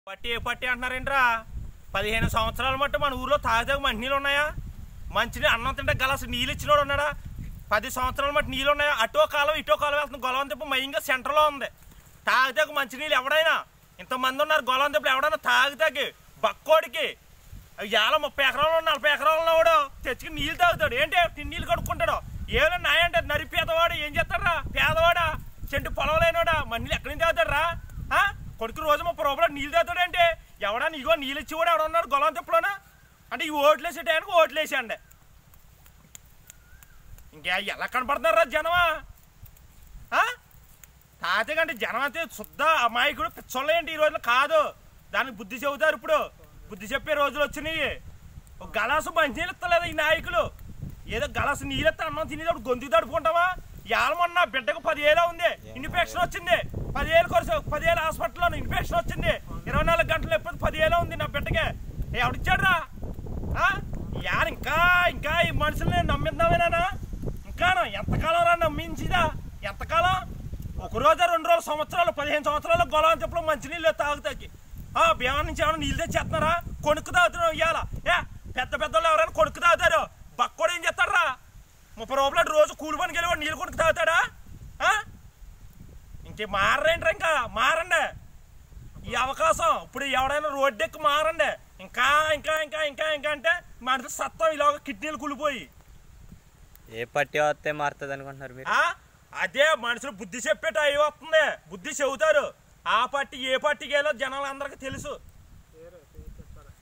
పట్టి ఏ పట్టి అంటున్నారేంట్రా పదిహేను సంవత్సరాల మట్టు మన ఊర్లో తాజాగా మంచినీళ్ళు ఉన్నాయా మంచినీళ్ళు అన్నం తింటే గలాసు నీళ్ళు ఇచ్చినోడు ఉన్నాడా పది సంవత్సరాల మట్టు నీళ్ళు ఉన్నాయా అటో కాలం ఇటో కాలం వెళ్తుంది గొలవం తిప్ప మయంగా సెంటర్లో ఉంది తాగితే మంచినీళ్ళు ఎవడైనా ఇంతమంది ఉన్నారు గొలవం తిప్పలు ఎవడైనా తాగితే బక్కోడికి ఇవాళ ముప్పై ఎకరాలు నలభై ఎకరాలు కూడా తెచ్చుకుని నీళ్ళు తాగుతాడు ఏంటి తిన్నీళ్ళు కడుక్కుంటాడు ఏమైనా నాయంటే నరి పేదవాడు ఏం చేస్తారా పేదవాడా చెంటు పొలం లేనోడా మన్నీళ్ళు ఎక్కడి నుంచి తాగుతాడు రా ఆ? కొడుకు రోజు ముప్పై రూపాయలు నీళ్ళు తాగుతాడు అంటే ఎవడా నీగో నీళ్ళు ఇచ్చి కూడా ఎవడ ఉన్నాడు గొలం తిప్పలోనా అంటే ఈ ఓట్లు వేసే టైంకి ఓట్లు వేసేయండి ఇంకా ఎలా కనపడుతున్నారా జనమా ఆ? తాతకంటే జనం అయితే శుద్ధ అమాయకుడు పిచ్చోళ్ళు ఏంటి ఈ రోజులు కాదు దానికి బుద్ధి చెబుతారు ఇప్పుడు బుద్ధి చెప్పే రోజులు వచ్చినాయి ఒక గలాసు మంచినీళ్ళు ఇస్తలేదు ఈ నాయకులు ఏదో గలాసు నీళ్ళు ఇస్తే అన్నం తినేటప్పుడు గొంతు తడుపుకుంటావా ఇవాళ మొన్న బిడ్డకు పదివేలు ఉంది ఇన్ఫెక్షన్ వచ్చింది పదివేలు కొరస పదివేలు హాస్పిటల్లో ఇన్ఫెక్షన్ వచ్చింది ఇరవై నాలుగు గంటలు ఎప్పుడు పదివేలు ఉంది నా బిడ్డకే ఎవడిచ్చాడు రా ఇవాళ ఇంకా ఇంకా ఈ మనుషుల్ని నమ్మిద్దామేనా ఇంకా ఎంతకాలం రా నమ్మించిదా ఎంతకాలం ఒక రోజు రెండు రోజులు సంవత్సరాలు పదిహేను సంవత్సరాలు గొడవ చెప్పుడు మంచినీళ్ళు తాగుతాకి ఆ భీమా నుంచి ఏమైనా నీళ్ళు తెచ్చేస్తున్నారా కొనుక్కు తాగుతున్నావు ఇవాళ ఏ పెద్ద పెద్ద వాళ్ళు ఎవరైనా కొనుక్కు తాగుతారు బక్కోడు ఏం చేస్తారా ముప్పై రూపాయలు రోజు కూలి పనికి వెళ్ళి వాడు నీళ్ళు కొనుక్కు తాగుతాడా ఆ? ఇంకే మారండి ఇంకా మారండి ఈ అవకాశం ఇప్పుడు ఎవడైనా రోడ్డు ఎక్కి మారండి ఇంకా ఇంకా ఇంకా ఇంకా ఇంకా అంటే మనిషి సత్తం ఇలాగ కిడ్నీలు కూలిపోయి ఏ పట్టి వస్తే మారుతుంది అనుకుంటున్నారు మీరు ఆ అదే మనుషులు బుద్ధి చెప్పేట అయి వస్తుంది బుద్ధి చెబుతారు ఆ పార్టీ ఏ పార్టీకి వెళ్ళో జనాలందరికీ తెలుసు